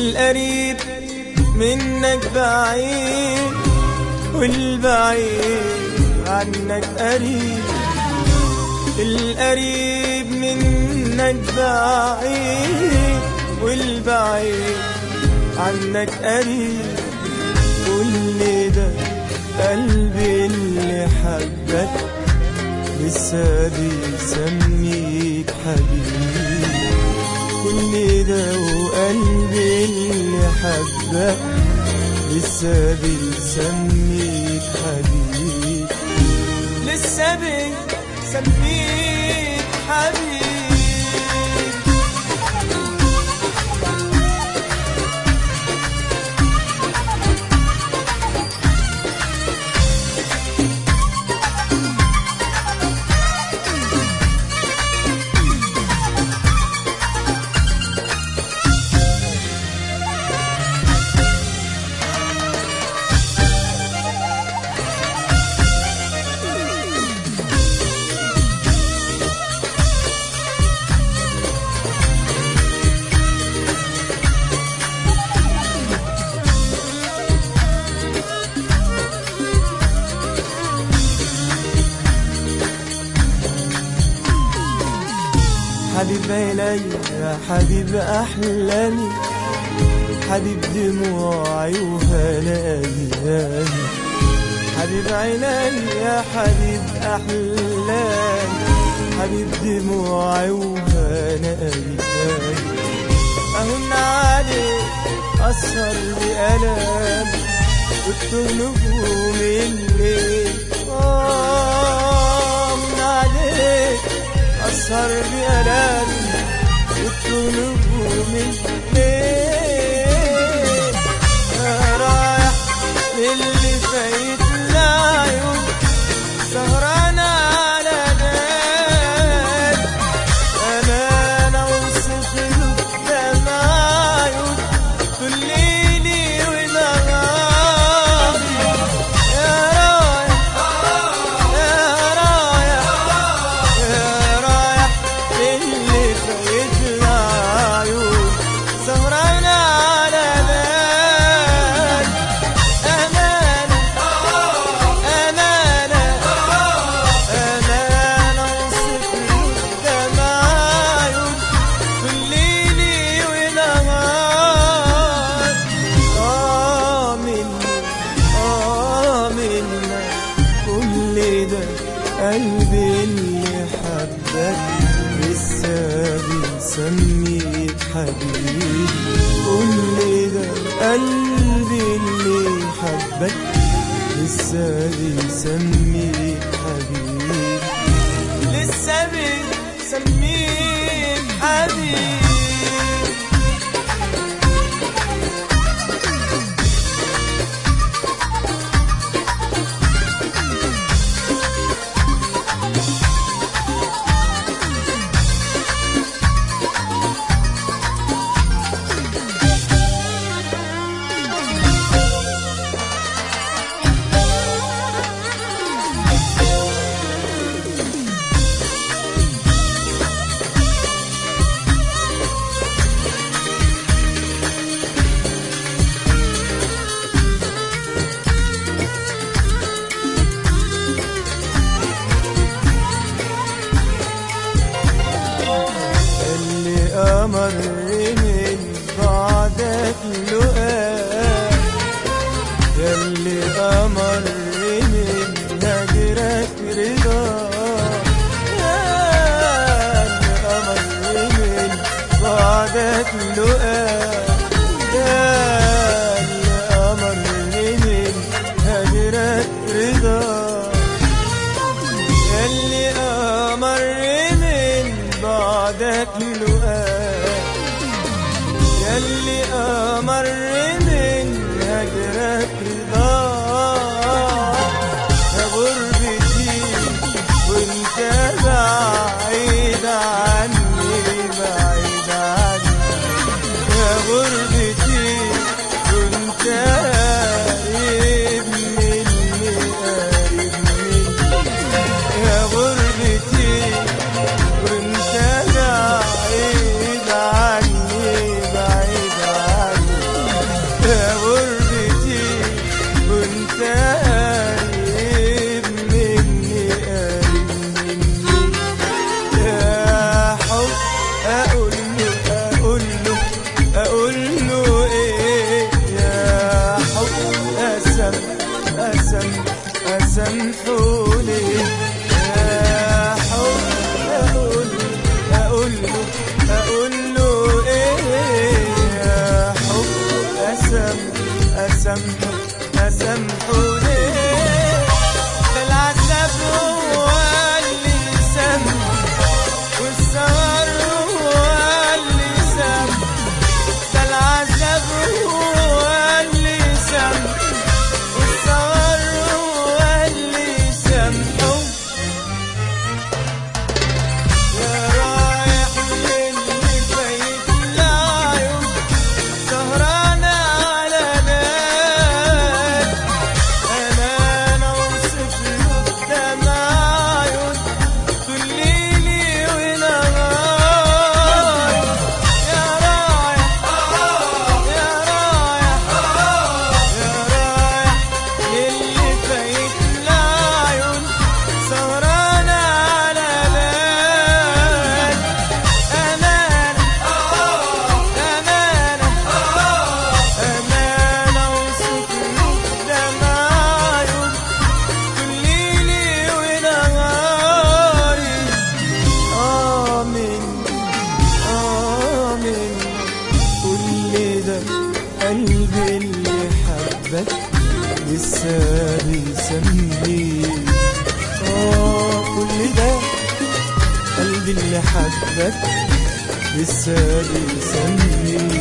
القريب منك بعيد والبعيد عنك قريب القريب منك بعيد والبعيد عنك قريب كل ده قلبي اللي حبك لسه بيسميك حبيب كل ده وقلبي اللي حبك لسه بيسميك حبيب لسه بيسميك حبيب حبيب عيني يا حبيب أحلامي حبيب دموعي وهنا أيامي حبيب عيني يا حبيب أحلامي حبيب دموعي وهنا أيامي أهن عليك أسهر بألام وتوه نجوم الليل آه أهن عليك أسهر بألامي وتوه نجوم الليل يا رايح اللي فايت العيون سهران على بال أنا أوصف له دمعيون طول ليلي ونهاري يا رايح يا رايح يا رايح اللي فايت العيون سهران على بال أمانة أمانة أمانة أوصف له دمعيون كل ليلي ونهار آه مني آه منا كل ده قلبي اللي حبك لسه بيسميك حبيبي كل ده قلبي اللي حبك لسه بيسميك حبيبي لسه بيسميك حبيبي اللي أمر من بعدك لقاك ياللي أمر من هجرك رضا ياللي أمر من بعدك لقاك ياللي أمر من هجرك رضا ياللي أمر من بعدك لقاك ياللي أمر من هجرك رضاك يا غربتي وانت بعيد عني بعيد عني يا غربتي وانت قريب مني قريب مني يا غربتي وانت بعيد عني بعيد عني اسامحه اسامحه ليه ده العذاب هو اللي سامحه والسهر هو اللي سامحه ده العذاب هو اللي سامحه والسهر هو اللي سامحه يا رايح للي فايت العيون سهرانة على نار أنا أنا أوصف له بدمع عيون طول ليلي ونهار يا رايح يا رايح يا رايح للي فايت العيون سهرانة على بال أمانة أمانة أمانة أوصف له بدمع عيون طول ليلي ونهاري آمين آمين كل ده قلبي اللي حبك لسه بيسميك آه كل ده قلبي اللي حبك لسه بيسميك